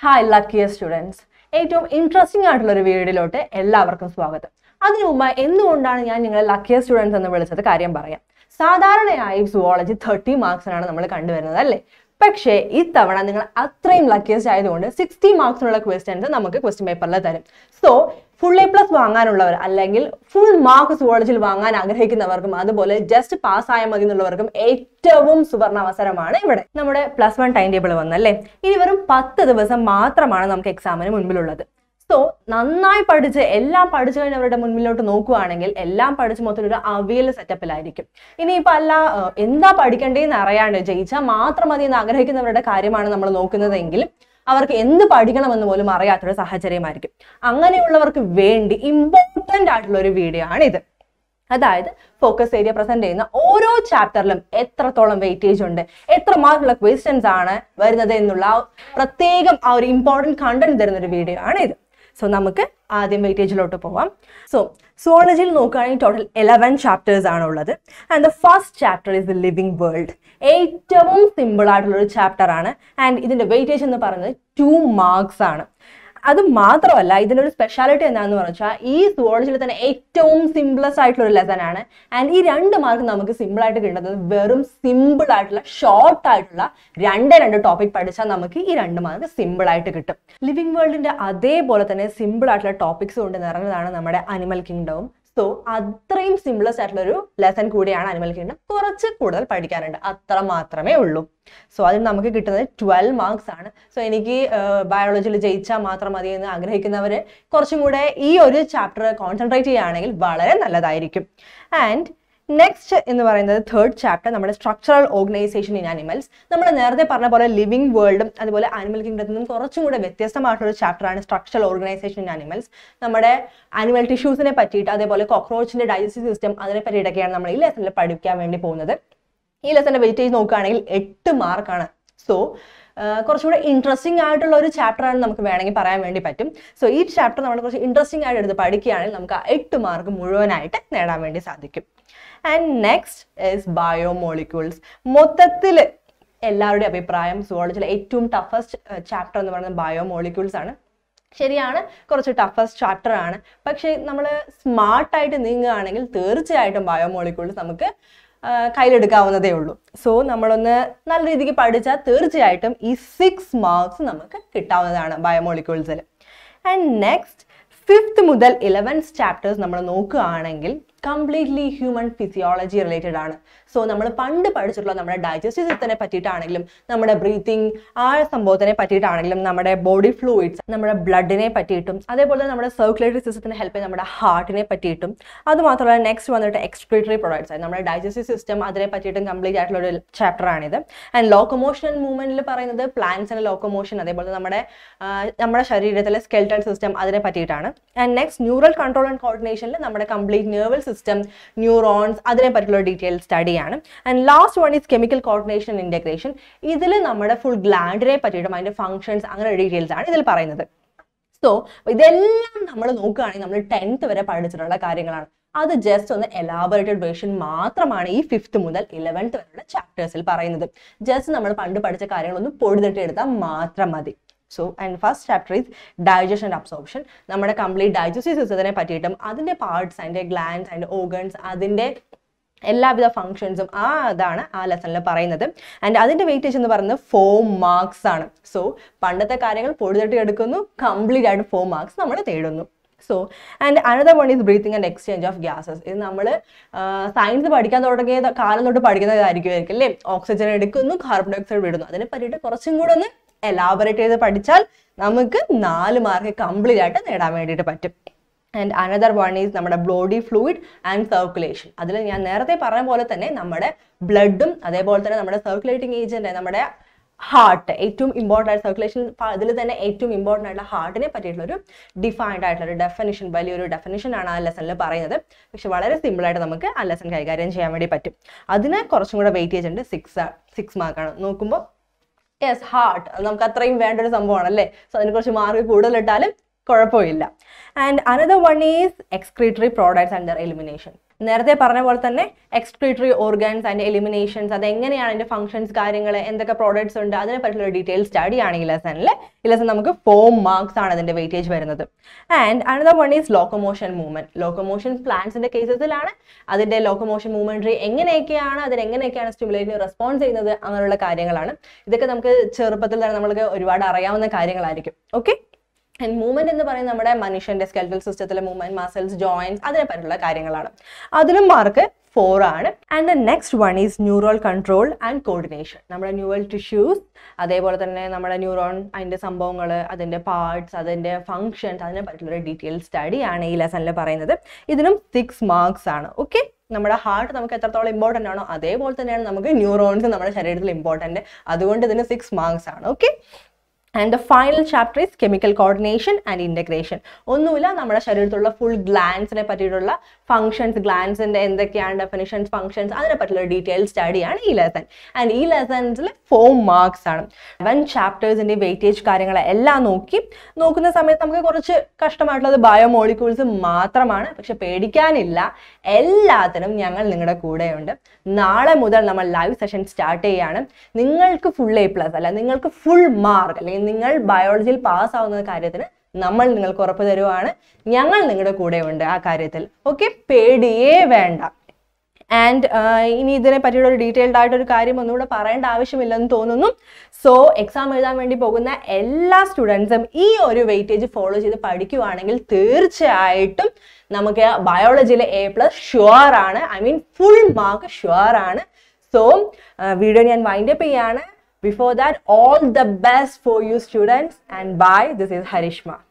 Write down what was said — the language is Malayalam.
ഹായ് ലക്കിയ സ്റ്റുഡൻസ് ഏറ്റവും ഇൻട്രസ്റ്റിംഗ് ആയിട്ടുള്ള ഒരു വീഡിയോയിലോട്ട് എല്ലാവർക്കും സ്വാഗതം അതിനു മുമ്പ് എന്തുകൊണ്ടാണ് ഞാൻ നിങ്ങളെ ലക്കിയ സ്റ്റുഡൻസ് എന്ന് വിളിച്ചത് കാര്യം പറയാം സാധാരണയായി സുവോളജി തേർട്ടി മാർക്സിനാണ് നമ്മൾ കണ്ടുവരുന്നത് അല്ലേ പക്ഷേ ഇത്തവണ നിങ്ങൾ അത്രയും ലക്കിയസ്റ്റ് ആയതുകൊണ്ട് സിക്സ്റ്റി മാർക്സിനുള്ള ക്വസ്റ്റ്യൻസ് നമുക്ക് ക്വസ്റ്റ്യൻ പേപ്പറിൽ തരും സോ ഫുൾ എ പ്ലസ് വാങ്ങാനുള്ളവർ അല്ലെങ്കിൽ ഫുൾ മാർക്ക് സുവോളജിയിൽ വാങ്ങാൻ ആഗ്രഹിക്കുന്നവർക്കും അതുപോലെ ജസ്റ്റ് പാസ്സായാൽ മതി എന്നുള്ളവർക്കും ഏറ്റവും സുവർണ അവസരമാണ് ഇവിടെ നമ്മുടെ പ്ലസ് വൺ ടൈം ടേബിൾ വന്നല്ലേ ഇനി വെറും പത്ത് ദിവസം മാത്രമാണ് നമുക്ക് എക്സാമിന് മുൻപിലുള്ളത് സോ നന്നായി പഠിച്ച് എല്ലാം പഠിച്ചു കഴിഞ്ഞവരുടെ മുൻപിലോട്ട് നോക്കുകയാണെങ്കിൽ എല്ലാം പഠിച്ച് മൊത്തം ഒരു അവിയൽ സെറ്റപ്പിലായിരിക്കും ഇനിയിപ്പോൾ അല്ല ഏഹ്, എന്താ പഠിക്കേണ്ടതെന്ന് അറിയാണ്ട് ജയിച്ചാൽ മാത്രം മതി എന്ന് ആഗ്രഹിക്കുന്നവരുടെ കാര്യമാണ് നമ്മൾ നോക്കുന്നതെങ്കിൽ അവർക്ക് എന്ത് പഠിക്കണമെന്ന് പോലും അറിയാത്തൊരു സാഹചര്യമായിരിക്കും അങ്ങനെയുള്ളവർക്ക് വേണ്ടി ഇമ്പോർട്ടൻ്റ് ആയിട്ടുള്ള ഒരു വീഡിയോ ആണ് ഇത് അതായത് ഫോക്കസ് ഏരിയ പ്രസന്റ് ചെയ്യുന്ന ഓരോ ചാപ്റ്ററിലും എത്രത്തോളം വെയിറ്റേജ് ഉണ്ട് എത്ര മാർക്കുള്ള ക്വസ്റ്റ്യൻസ് ആണ് വരുന്നത് എന്നുള്ള ആ പ്രത്യേകം ആ ഒരു ഇമ്പോർട്ടൻറ്റ് കണ്ടന്റ് തരുന്ന ഒരു വീഡിയോ ആണ് ഇത് സോ നമുക്ക് ആദ്യം വെയിറ്റേജിലോട്ട് പോവാം സോ സോളജിയിൽ നോക്കുകയാണെങ്കിൽ ടോട്ടൽ ഇലവൻ ചാപ്റ്റേഴ്സ് ആണ് ഉള്ളത് and the first chapter is the living world ഏറ്റവും സിമ്പിൾ ആയിട്ടുള്ള ഒരു ചാപ്റ്റർ ആണ് ആൻഡ് ഇതിന്റെ വെയിറ്റേജ് എന്ന് പറയുന്നത് ടു മാർക്സ് ആണ് അത് മാത്രമല്ല ഇതിൻ്റെ ഒരു സ്പെഷ്യാലിറ്റി എന്താണെന്ന് പറഞ്ഞാൽ ഈ സുവോളജിയിൽ തന്നെ ഏറ്റവും സിംപിളസ്റ്റ് ആയിട്ടുള്ള ഒരു ലെസൺ ആണ് ആൻഡ് ഈ രണ്ട് മാർക്ക് നമുക്ക് സിമ്പിൾ ആയിട്ട് കിട്ടുന്നത് വെറും സിമ്പിൾ ആയിട്ടുള്ള ഷോർട്ട് ആയിട്ടുള്ള രണ്ട് രണ്ട് ടോപ്പിക് പഠിച്ചാൽ നമുക്ക് ഈ രണ്ട് മാർക്ക് സിമ്പിൾ ആയിട്ട് കിട്ടും ലിവിങ് വേൾഡിന്റെ അതേപോലെ തന്നെ സിമ്പിൾ ആയിട്ടുള്ള ടോപ്പിക്സ് കൊണ്ട് നിറഞ്ഞതാണ് നമ്മുടെ അനിമൽ കിങ്ഡവും സോ അത്രയും സിംപ്ലസ്റ്റ് ആയിട്ടുള്ള ഒരു ലെസൺ കൂടിയാണ് അനിമൽ കിങ്ഡം കുറച്ച് കൂടുതൽ പഠിക്കാനുണ്ട് അത്ര മാത്രമേ ഉള്ളൂ സോ അതിന് നമുക്ക് കിട്ടുന്നത് ട്വൽവ് മാർക്സ് ആണ് സോ എനിക്ക് ബയോളജിയിൽ ജയിച്ചാൽ മാത്രം മതി എന്ന് ആഗ്രഹിക്കുന്നവർ കുറച്ചും കൂടെ ഈ ഒരു ചാപ്റ്റർ കോൺസെൻട്രേറ്റ് ചെയ്യുകയാണെങ്കിൽ വളരെ നല്ലതായിരിക്കും ആൻഡ് നെക്സ്റ്റ് എന്ന് പറയുന്നത് തേർഡ് ചാപ്റ്റർ നമ്മുടെ സ്ട്രക്ചറൽ ഓർഗനൈസേഷൻ ഇൻ അനിമൽസ് നമ്മൾ നേരത്തെ പറഞ്ഞ പോലെ ലിവിങ് വേൾഡും അതുപോലെ ആനിമൽ കിങ്ഡത്തിൽ നിന്നും കുറച്ചും കൂടെ വ്യത്യസ്തമായിട്ടുള്ള ഒരു ചാപ്റ്ററാണ് സ്ട്രക്ചറൽ ഓർഗനൈസേഷൻ ഇൻ അനിമൽസ് നമ്മുടെ ആനിമൽ ടിഷ്യൂസിനെ പറ്റിയിട്ട് അതേപോലെ കോക്രോച്ചിന്റെ ഡൈജസ്റ്റീവ് സിസ്റ്റം അതിനെ പറ്റിയിട്ടൊക്കെയാണ് നമ്മൾ ഈ ലെസണിൽ പഠിക്കാൻ വേണ്ടി പോകുന്നത് ഈ ലെസന്റെ വെയിറ്റേജ് നോക്കുകയാണെങ്കിൽ എട്ട് മാർക്കാണ് സോ കുറച്ചുകൂടെ ഇൻട്രസ്റ്റിംഗ് ആയിട്ടുള്ള ഒരു ചാപ്റ്റർ ആണ് നമുക്ക് വേണമെങ്കിൽ പറയാൻ വേണ്ടി പറ്റും സോ ഈ ചാപ്റ്റർ നമ്മൾ കുറച്ച് ഇൻട്രസ്റ്റിംഗ് ആയിട്ട് എടുത്ത് പഠിക്കുകയാണെങ്കിൽ നമുക്ക് ആ എട്ട് മാർക്ക് മുഴുവനായിട്ട് നേടാൻ വേണ്ടി സാധിക്കും ആൻഡ് നെക്സ്റ്റ് ഇസ് ബയോമോളിക്യൂൾസ് മൊത്തത്തിൽ എല്ലാവരുടെയും അഭിപ്രായം സുവോളജിയിലെ ഏറ്റവും ടഫസ്റ്റ് ചാപ്റ്റർ എന്ന് പറയുന്നത് ബയോമോളിക്യൂൾസ് ആണ് ശരിയാണ് കുറച്ച് ടഫസ്റ്റ് ചാപ്റ്റർ ആണ് പക്ഷേ നമ്മൾ സ്മാർട്ടായിട്ട് നീങ്ങുകയാണെങ്കിൽ തീർച്ചയായിട്ടും ബയോമോളിക്യൂൾസ് നമുക്ക് ആ, കയ്യിലെടുക്കാവുന്നതേ ഉള്ളൂ സോ നമ്മളൊന്ന് നല്ല രീതിക്ക് പഠിച്ചാൽ തീർച്ചയായിട്ടും ഈ സിക്സ് മാർക്സ് നമുക്ക് കിട്ടാവുന്നതാണ് ബയോമോളിക്യൂൾസിൽ ആൻഡ് നെക്സ്റ്റ് ഫിഫ്ത്ത് മുതൽ ഇലവൻത്ത് ചാപ്റ്റേഴ്സ് നമ്മൾ നോക്കുകയാണെങ്കിൽ കംപ്ലീറ്റ്ലി ഹ്യൂമൻ ഫിസിയോളജി റിലേറ്റഡ് ആണ് സോ നമ്മൾ പണ്ട് പഠിച്ചിട്ടുള്ള നമ്മുടെ ഡൈജസ്റ്റീവ് സിസ്റ്റത്തിനെ പറ്റിയിട്ടാണെങ്കിലും നമ്മുടെ ബ്രീത്തിങ് ആ സംഭവത്തിനെ പറ്റിയിട്ടാണെങ്കിലും നമ്മുടെ ബോഡി ഫ്ലൂയിഡ്സ് നമ്മുടെ ബ്ലഡിനെ പറ്റിയിട്ടും അതേപോലെ തന്നെ നമ്മുടെ സർക്കുലേറ്ററി സിസ്റ്റത്തിന് ഹെൽപ്പ് ചെയ്യുന്ന നമ്മുടെ ഹാർട്ടിനെ പറ്റിയിട്ടും അതുമാത്രമല്ല നെക്സ്റ്റ് വന്നിട്ട് എക്സ്ക്രീറ്ററി പ്രൊഡക്ട്സ് ആയി നമ്മുടെ ഡൈജസ്റ്റീവ് സിസ്റ്റം അതിനെ പറ്റിയിട്ടും കംപ്ലീറ്റ് ആയിട്ടുള്ള ഒരു ചാപ്റ്റർ ആണിത് ആൻഡ് ലോക്കോമോഷൻ ആൻഡ് മൂവ്മെന്റിൽ പറയുന്നത് പ്ലാന്റ്സിന്റെ ലോക്കോമോഷൻ അതേപോലെ തന്നെ നമ്മുടെ ആ, നമ്മുടെ ശരീരത്തിലെ സ്കെൽട്ടൺ സിസ്റ്റം അതിനെ പറ്റിയിട്ടാണ് and next neural control and കോർഡിനേഷനിൽ നമ്മുടെ കംപ്ലീറ്റ് നെർവൽ സിസ്റ്റം ന്യൂറോൺസ് അതിനെ പറ്റിയുള്ള ഡീറ്റെയിൽ സ്റ്റഡിയാണ് and last one is chemical coordination integration ഇതിൽ നമ്മുടെ ഫുൾ ഗ്ലാൻഡിനെ പറ്റിയിട്ടും അതിന്റെ ഫങ്ഷൻസ് അങ്ങനെ ഡീറ്റെയിൽസ് ആണ് ഇതിൽ പറയുന്നത് സോ ഇതെല്ലാം നമ്മൾ നോക്കുകയാണെങ്കിൽ നമ്മൾ ടെൻത്ത് വരെ പഠിച്ചിട്ടുള്ള കാര്യങ്ങളാണ് അത് ജസ്റ്റ് ഒന്ന് എലാബറേറ്റഡ് വേർഷൻ മാത്രമാണ് ഈ ഫിഫ്ത്ത് മുതൽ ഇലവൻത്ത് വരെയുള്ള ചാപ്റ്റേഴ്സിൽ പറയുന്നത് ജസ്റ്റ് നമ്മൾ പണ്ട് പഠിച്ച കാര്യങ്ങളൊന്ന് പൊടിതട്ടി എടുത്താൽ മാത്രം മതി so and first chapter is digestion and absorption നമ്മുടെ കംപ്ലീറ്റ് ഡൈജസ്റ്റീവ് സിസ്റ്റത്തിനെ പറ്റിയിട്ടും അതിൻ്റെ പാർട്സ് അതിൻ്റെ ഗ്ലാൻസ് അതിൻ്റെ ഓർഗൻസ് അതിൻ്റെ എല്ലാവിധ ഫങ്ഷൻസും ആ അതാണ് ആ ലെസണിൽ പറയുന്നത് ആൻഡ് അതിൻ്റെ വെയിറ്റേജ് എന്ന് പറയുന്നത് ഫോർ മാർക്സ് ആണ് സോ പണ്ടത്തെ കാര്യങ്ങൾ പൊടിതട്ടി എടുക്കുന്നു കംപ്ലീറ്റ് ആയിട്ട് ഫോർ മാർക്സ് നമ്മൾ തേടുന്നു so and another one is breathing and exchange of gases ഇത് നമ്മൾ സയൻസ് പഠിക്കാൻ തുടങ്ങിയ കാലം തൊട്ട് പഠിക്കുന്ന കാര്യമായിരിക്കും അല്ലേ ഓക്സിജൻ എടുക്കുന്നു കാർബൺ ഡൈ ഓക്സൈഡ് വിടുന്നു അതിനെ പറ്റിയിട്ട് കുറച്ചും കൂടെ ഒന്ന് എലാബറേറ്റ് ചെയ്ത് പഠിച്ചാൽ നമുക്ക് നാല് മാർക്ക് കംപ്ലീറ്റ് ആയിട്ട് നേടാൻ വേണ്ടിയിട്ട് പറ്റും ആൻഡ് അനദർ വൺ ഈസ് നമ്മുടെ ബോഡി ഫ്ലൂയിഡ് ആൻഡ് സർക്കുലേഷൻ അതിൽ ഞാൻ നേരത്തെ പറഞ്ഞ പോലെ തന്നെ നമ്മുടെ ബ്ലഡും അതേപോലെ തന്നെ നമ്മുടെ സർക്കുലേറ്റിംഗ് ഏജന്റ് നമ്മുടെ ഹാർട്ട് ഏറ്റവും ഇമ്പോർട്ടൻ്റ് ആയിട്ട് സർക്കുലേഷൻ അതിൽ തന്നെ ഏറ്റവും ഇമ്പോർട്ടൻ്റ് ആയിട്ടുള്ള ഹാർട്ടിനെ പറ്റിയിട്ടുള്ള ഒരു ഡിഫൈൻഡ് ആയിട്ടുള്ള ഒരു ഡെഫിനിഷൻ വലിയൊരു ഡെഫിനിഷൻ ആണ് ആ ലെസണിൽ പറയുന്നത് പക്ഷെ വളരെ സിമ്പിൾ ആയിട്ട് നമുക്ക് ആ ലെസൺ കൈകാര്യം ചെയ്യാൻ വേണ്ടി പറ്റും അതിന് കുറച്ചും കൂടെ വെയിറ്റേജ് ഉണ്ട് സിക്സ് സിക്സ് മാർക്കാണ് നോക്കുമ്പോൾ യെസ് ഹാർട്ട് നമുക്ക് അത്രയും വേണ്ട ഒരു സംഭവമാണ് അല്ലേ സോ അതിന് കുറച്ച് മാർക്ക് കൂടുതലിട്ടാലും കുഴപ്പമില്ല and another one is excretory products and their elimination നേരത്തെ പറഞ്ഞ പോലെ തന്നെ എക്സ്ക്രീറ്ററി ഓർഗൻസ് അതിന്റെ എലിമിനേഷൻസ് അത് എങ്ങനെയാണ് അതിന്റെ ഫംഗ്ഷൻസ് കാര്യങ്ങൾ എന്തൊക്കെ പ്രോഡക്ട്സ് ഉണ്ട് അതിനെ പറ്റിയുള്ള ഡീറ്റെയിൽ സ്റ്റഡി ആണ് ഈ ലെസണിൽ ഈ ലെസൺ നമുക്ക് ഫോർ മാർക്സ് ആണ് അതിന്റെ വെയിറ്റേജ് വരുന്നത് and another one is locomotion movement locomotion പ്ലാന്റ്സിന്റെ കേസസിലാണ് അതിന്റെ ലോക്കോമോഷൻ മൂവ്മെന്ററി എങ്ങനെയൊക്കെയാണ് അതിന് എങ്ങനെയൊക്കെയാണ് സ്റ്റിമുലേറ്റിന് റെസ്പോൺസ് ചെയ്യുന്നത് അങ്ങനെയുള്ള കാര്യങ്ങളാണ് ഇതൊക്കെ നമുക്ക് ചെറുപ്പത്തിൽ തന്നെ നമ്മൾക്ക് ഒരുപാട് അറിയാവുന്ന കാര്യങ്ങളായിരിക്കും ഓക്കെ ആൻഡ് മൂവ്മെന്റ് എന്ന് പറയുന്നത് നമ്മുടെ മനുഷ്യന്റെ സ്കെൽറ്റൽ സിസ്റ്റത്തിലെ മൂവ്മെന്റ് മസിൽസ് ജോയിൻസ് അതിനെ പറ്റിയുള്ള കാര്യങ്ങളാണ് അതിലും മാർക്ക് ഫോർ ആണ് and the next one is neural control and coordination നമ്മുടെ ന്യൂറൽ ടിഷ്യൂസ് അതേപോലെ തന്നെ നമ്മുടെ ന്യൂറോൺ അതിന്റെ സംഭവങ്ങൾ അതിന്റെ പാർട്സ് അതിന്റെ ഫങ്ഷൻസ് അതിനെ പറ്റിയുള്ള ഡീറ്റെയിൽ സ്റ്റഡി ആണ് ഈ ലെസണിൽ പറയുന്നത് ഇതിനും സിക്സ് മാർക്സ് ആണ് ഓക്കെ നമ്മുടെ ഹാർട്ട് നമുക്ക് എത്രത്തോളം ഇമ്പോർട്ടൻ്റ് ആണോ അതേപോലെ തന്നെയാണ് നമുക്ക് ന്യൂറോൺസ് നമ്മുടെ ശരീരത്തിൽ ഇമ്പോർട്ടൻ്റ് അതുകൊണ്ട് ഇതിന് സിക്സ് മാർക്സ് ആണ് okay and the final chapter is chemical coordination and integration ഒന്നുമില്ല നമ്മുടെ ശരീരത്തിലുള്ള ഫുൾ ഗ്ലാൻസിനെ പറ്റിയിട്ടുള്ള ഫങ്ഷൻസ് ഗ്ലാൻസിന്റെ എന്തൊക്കെയാണ് ഡെഫിനിഷൻസ് ഫങ്ഷൻസ് അതിനെ പറ്റിയുള്ള ഡീറ്റെയിൽ സ്റ്റഡിയാണ് ഈ ലെസൺ ആൻഡ് ഈ ലെസൺസിൽ ഫോർ മാർക്സ് ആണ് സെവൻ ചാപ്റ്റേഴ്സിന്റെ വെയിറ്റേജ് കാര്യങ്ങൾ എല്ലാം നോക്കി നോക്കുന്ന സമയത്ത് നമുക്ക് കുറച്ച് കഷ്ടമായിട്ടുള്ളത് ബയോമോളിക്യൂൾസ് മാത്രമാണ് പക്ഷെ പേടിക്കാനില്ല എല്ലാത്തിനും ഞങ്ങൾ നിങ്ങളുടെ കൂടെയുണ്ട് നാളെ മുതൽ നമ്മൾ ലൈവ് സെഷൻ സ്റ്റാർട്ട് ചെയ്യാണ് നിങ്ങൾക്ക് ഫുൾ എ പ്ലസ് അല്ല നിങ്ങൾക്ക് ഫുൾ മാർക്ക് അല്ലെങ്കിൽ നിങ്ങൾ ബയോളജിയിൽ പാസ് ആവുന്ന കാര്യത്തിന് നമ്മൾ നിങ്ങൾക്ക് ഉറപ്പ് തരുവാണ് ഞങ്ങൾ നിങ്ങളുടെ കൂടെയുണ്ട് ആ കാര്യത്തിൽ ഓക്കെ പേടിയേ വേണ്ട ആൻഡ് ഇനി ഇതിനെ പറ്റിയുള്ള ഒരു ഡീറ്റെയിൽഡ് ആയിട്ട് ഒരു കാര്യം ഒന്നുകൂടെ പറയേണ്ട ആവശ്യമില്ലെന്ന് തോന്നുന്നു സോ എക്സാം എഴുതാൻ വേണ്ടി പോകുന്ന എല്ലാ സ്റ്റുഡൻസും ഈ ഒരു വെയിറ്റേജ് ഫോളോ ചെയ്ത് പഠിക്കുവാണെങ്കിൽ തീർച്ചയായിട്ടും നമുക്ക് ബയോളജിയിലെ എ പ്ലസ് ഷുവർ ആണ് I mean full mark sure ആണ് സോ വീഡിയോ ഞാൻ വൈൻഡ് അപ്പ് ചെയ്യാണ് before that all the best for you students and bye this is Harishma